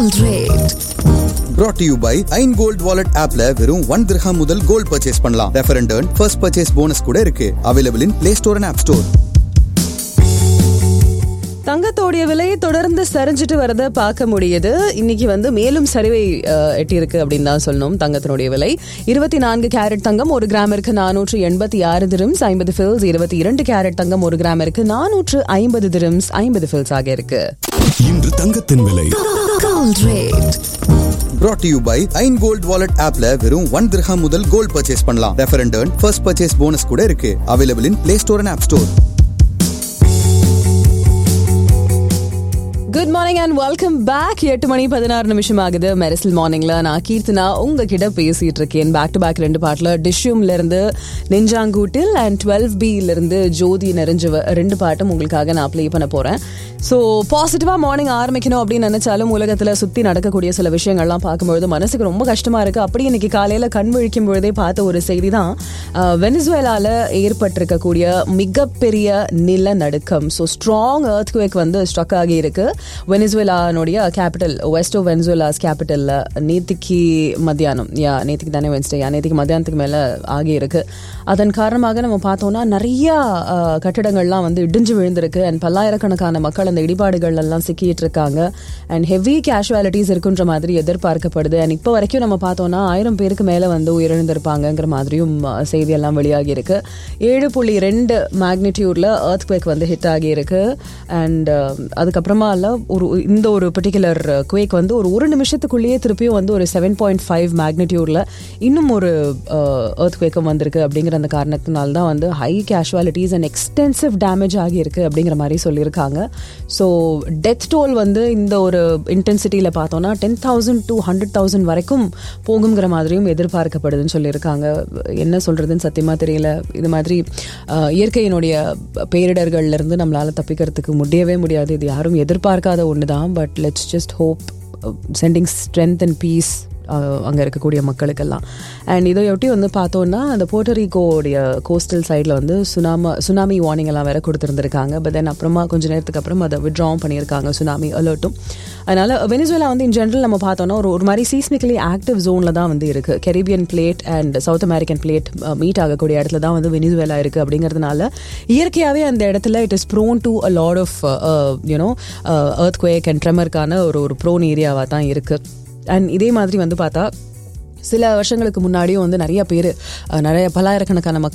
Gold rate. brought to you by Ain gold wallet ஆப்ல வெறும் one dirham முதல் gold purchase பண்ணலாம் refer and earn first purchase bonus கூட இருக்கு available in play store and app store தங்கத்தோடைய விலை தொடர்ந்து சரிஞ்சிட்டு வரத பார்க்க முடியுது இன்னைக்கு வந்து மேலும் சரிவை அஹ், எட்டியிருக்கு அப்படின்னு தான் சொல்லணும் தங்கத்தினுடைய விலை இருபத்தி நான்கு கேரட் தங்கம் ஒரு கிராமிற்கு நானூற்று எண்பத்தி ஆறு திரம்ஸ் ஐம்பது ஃபில்ஸ் இருபத்தி இரண்டு கேரட் தங்கம் ஒரு கிராமிற்கு நானூற்று ஐம்பது திரம்ஸ் ஐம்பது ஃபில்ஸ் ஆக இருக்கு இன்று தங்கத்தின் விலை Gold rate. brought to you by Ain gold wallet ஆப்ல வெறும் ஒன் திரஹாம் முதல் கோல்ட் பர்ச்சேஸ் பண்ணலாம் refer and earn first purchase bonus கூட இருக்கு available in play store and app store good morning and welcome back எட்டு மணி பதினாறு நிமிஷம் ஆகுது மெரிசல் மார்னிங்ல நான் கீர்த்தனா உங்ககிட்ட பேசிட்டு இருக்கேன் பேக் டு பேக் ரெண்டு பாட்டுல டிஷ்யூம்ல இருந்து நெஞ்சாங்கூட்டில் அண்ட் டுவெல் பில இருந்து ஜோதி நிறைஞ்சவ ரெண்டு பாட்டும் உங்களுக்காக நான் ப்ளே பண்ண போறேன் ஸோ பாசிட்டிவா மார்னிங் ஆரம்பிக்கணும் அப்படின்னு நினைச்சாலும் உலகத்துல சுத்தி நடக்கக்கூடிய சில விஷயங்கள்லாம் பார்க்கும்பொழுது மனசுக்கு ரொம்ப கஷ்டமா இருக்கு அப்படி இன்னைக்கு காலையில கண் விழிக்கும் பொழுதே பார்த்த ஒரு செய்தி தான் வெனிசுவேலால ஏற்பட்டிருக்கக்கூடிய மிகப்பெரிய நிலநடுக்கம் ஸோ ஸ்ட்ராங் earthquake வந்து ஸ்ட்ரக் ஆகி இருக்கு வெனிசுவேலானுடைய கேபிட்டல் வெஸ்ட் ஆஃப் வெனிசுவேலாஸ் கேபிட்டல்ல நேத்திக்கு மத்தியானம் யா நேத்திக்கு தானே வென்ஸ்டே யா நேத்திக்கு மத்தியானத்துக்கு மேல ஆகி இருக்கு அதன் காரணமாக நம்ம பார்த்தோம்னா நிறைய அஹ், கட்டிடங்கள்லாம் வந்து இடிஞ்சு விழுந்திருக்கு அண்ட் பல்லாயிரக்கணக்கான மக்கள் அந்த இடிபாடுகள் எல்லாம் சிக்கிட்டு இருக்காங்க அண்ட் ஹெவி கேஷுவாலிட்டிஸ் இருக்குன்ற மாதிரி எதிர்பார்க்கப்படுது அண்ட் இப்போ வரைக்கும் நம்ம பார்த்தோம்னா ஆயிரம் பேருக்கு மேல வந்து உயிரிழந்திருப்பாங்கங்கிற மாதிரியும் அஹ், செய்தியெல்லாம் வெளியாகி இருக்கு ஏழு புள்ளி ரெண்டு மேக்னிடியூட்ல earthquake வந்து ஹிட் ஆகி இருக்கு அண்ட் அதுக்கப்புறமா இல்ல ஒரு இந்த ஒரு பர்டிகுலர் குவேக் வந்து ஒரு ஒரு நிமிஷத்துக்குள்ளேயே திருப்பியும் வந்து ஒரு செவன் பாயிண்ட் ஃபைவ் மேக்னிடியூட்ல இன்னும் ஒரு earthquake-ம் வந்திருக்கு அப்படிங்கிற அந்த காரணத்தினால தான் வந்து high casualties and extensive damage ஆகியிருக்கு அப்படிங்கிற மாதிரி சொல்லியிருக்காங்க ஸோ டெத் டோல் வந்து இந்த ஒரு இன்டென்சிட்டியில் பார்த்தோம்னா ten thousand to hundred thousand வரைக்கும் போகுங்கிற மாதிரியும் எதிர்பார்க்கப்படுதுன்னு சொல்லியிருக்காங்க என்ன சொல்றதுன்னு சத்தியமா தெரியல இது மாதிரி அஹ், இயற்கையினுடைய பேரிடர்கள்ல இருந்து நம்மளால தப்பிக்கிறதுக்கு முடியவே முடியாது இது யாரும் எதிர்பார்க்காத ஒன்று தான் but let's just hope sending strength and peace அங்கே இருக்கக்கூடிய மக்களுக்கெல்லாம் அண்ட் இதையொட்டி வந்து பார்த்தோன்னா அந்த போர்ட்டரிகோடைய கோஸ்டல் சைடில் வந்து சுனாம சுனாமி வார்னிங் எல்லாம் வேற கொடுத்துருந்துருக்காங்க பட் தென் அப்புறமா கொஞ்ச நேரத்துக்கு அப்புறம் அதை விட்ராவும் பண்ணியிருக்காங்க சுனாமி அலர்ட்டும் அதனால வெனிசுவேலா வந்து இன் ஜென்ரல் நம்ம பார்த்தோம்னா ஒரு ஒரு மாதிரி சீஸ்மிக்கலி ஆக்டிவ் ஜோனில் தான் வந்து இருக்கு Caribbean plate and South American plate meet ஆகக்கூடிய இடத்துல தான் வந்து வெனிசுவேலா இருக்கு அப்படிங்கிறதுனால இயற்கையாகவே அந்த இடத்துல it is prone to a lot of you know earthquake quake and ட்ரெமருக்கான ஒரு ஒரு ப்ரோன் ஏரியாவாக தான் இருக்கு அண்ட் இதே மாதிரி வந்து பார்த்தா சில வருஷங்களுக்கு முன்னாடியும் வந்து நிறைய பேர் நிறைய பல்லாயிரக்கணக்கான மக்கள்